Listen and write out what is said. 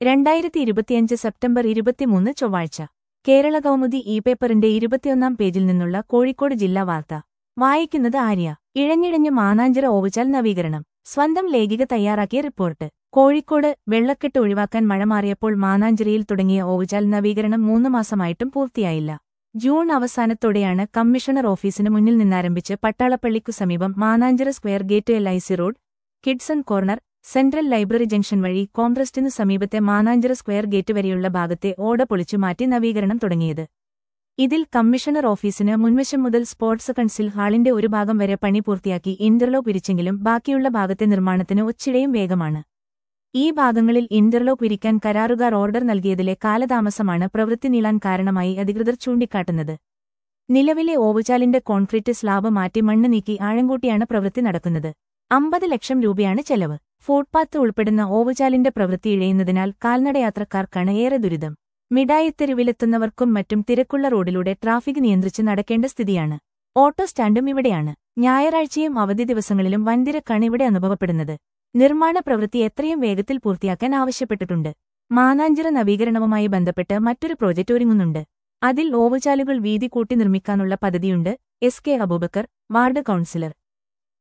രണ്ടായിരത്തി ഇരുപത്തിയഞ്ച് സെപ്റ്റംബർ ഇരുപത്തിമൂന്ന് ചൊവ്വാഴ്ച കേരള കൗമുദി ഇ പേപ്പറിന്റെ ഇരുപത്തിയൊന്നാം പേജിൽ നിന്നുള്ള കോഴിക്കോട് ജില്ലാ വാർത്ത വായിക്കുന്നത് ആര്യ ഇഴഞ്ഞിഴഞ്ഞ് മാനാഞ്ചിറ ഓവുചാൽ നവീകരണം സ്വന്തം ലേഖിക തയ്യാറാക്കിയ റിപ്പോർട്ട് കോഴിക്കോട് വെള്ളക്കെട്ട് ഒഴിവാക്കാൻ മഴ മാറിയപ്പോൾ മാനാഞ്ചിറയിൽ തുടങ്ങിയ ഓവുചാൽ നവീകരണം മൂന്ന് മാസമായിട്ടും പൂർത്തിയായില്ല ജൂൺ അവസാനത്തോടെയാണ് കമ്മീഷണർ ഓഫീസിന് മുന്നിൽ നിന്നാരംഭിച്ച് പട്ടാളപ്പള്ളിക്കു സമീപം Mananchira square gate L I C road Kidson corner central library junction വഴി കോംട്രസ്റ്റിനു സമീപത്തെ മാനാഞ്ചിറ സ്ക്വയർ ഗേറ്റ് വരെയുള്ള ഭാഗത്തെ ഓട പൊളിച്ചു മാറ്റി നവീകരണം തുടങ്ങിയത് ഇതിൽ കമ്മീഷണർ ഓഫീസിന് മുൻവശം മുതൽ സ്പോർട്സ് കൺസിൽ ഹാളിന്റെ ഒരു ഭാഗം വരെ പണി പൂർത്തിയാക്കി ഇന്റർലോക്ക് വിരിച്ചെങ്കിലും ബാക്കിയുള്ള ഭാഗത്തെ നിർമ്മാണത്തിന് ഒച്ചിടയും വേഗമാണ് ഈ ഭാഗങ്ങളിൽ ഇന്റർലോക്ക് വിരിക്കാൻ കരാറുകാർ ഓർഡർ നൽകിയതിലെ കാലതാമസമാണ് പ്രവൃത്തി നീളാൻ കാരണമായി അധികൃതർ ചൂണ്ടിക്കാട്ടുന്നത് നിലവിലെ ഓവുചാലിന്റെ കോൺക്രീറ്റ് സ്ലാബ് മാറ്റി മണ്ണ് നീക്കി ആഴംകൂട്ടിയാണ് പ്രവൃത്തി നടക്കുന്നത് അമ്പത് ലക്ഷം രൂപയാണ് ചെലവ് ഫുട്പാത്ത് ഉൾപ്പെടുന്ന ഓവുചാലിന്റെ പ്രവൃത്തി ഇഴയുന്നതിനാൽ കാൽനടയാത്രക്കാർക്കാണ് ഏറെ ദുരിതം മിഠായിത്തെരുവിലെത്തുന്നവർക്കും മറ്റും തിരക്കുള്ള റോഡിലൂടെ ട്രാഫിക് നിയന്ത്രിച്ച് നടക്കേണ്ട സ്ഥിതിയാണ് ഓട്ടോ സ്റ്റാൻഡും ഇവിടെയാണ് ഞായറാഴ്ചയും അവധി ദിവസങ്ങളിലും വൻതിരക്കാണ് ഇവിടെ അനുഭവപ്പെടുന്നത് നിർമ്മാണ പ്രവൃത്തി എത്രയും വേഗത്തിൽ പൂർത്തിയാക്കാൻ ആവശ്യപ്പെട്ടിട്ടുണ്ട് മാനാഞ്ചിറ നവീകരണവുമായി ബന്ധപ്പെട്ട് മറ്റൊരു പ്രോജക്റ്റ് ഒരുങ്ങുന്നുണ്ട് അതിൽ ഓവുചാലുകൾ വീതി കൂട്ടി നിർമ്മിക്കാനുള്ള പദ്ധതിയുണ്ട് S K Aboobacker ward councillor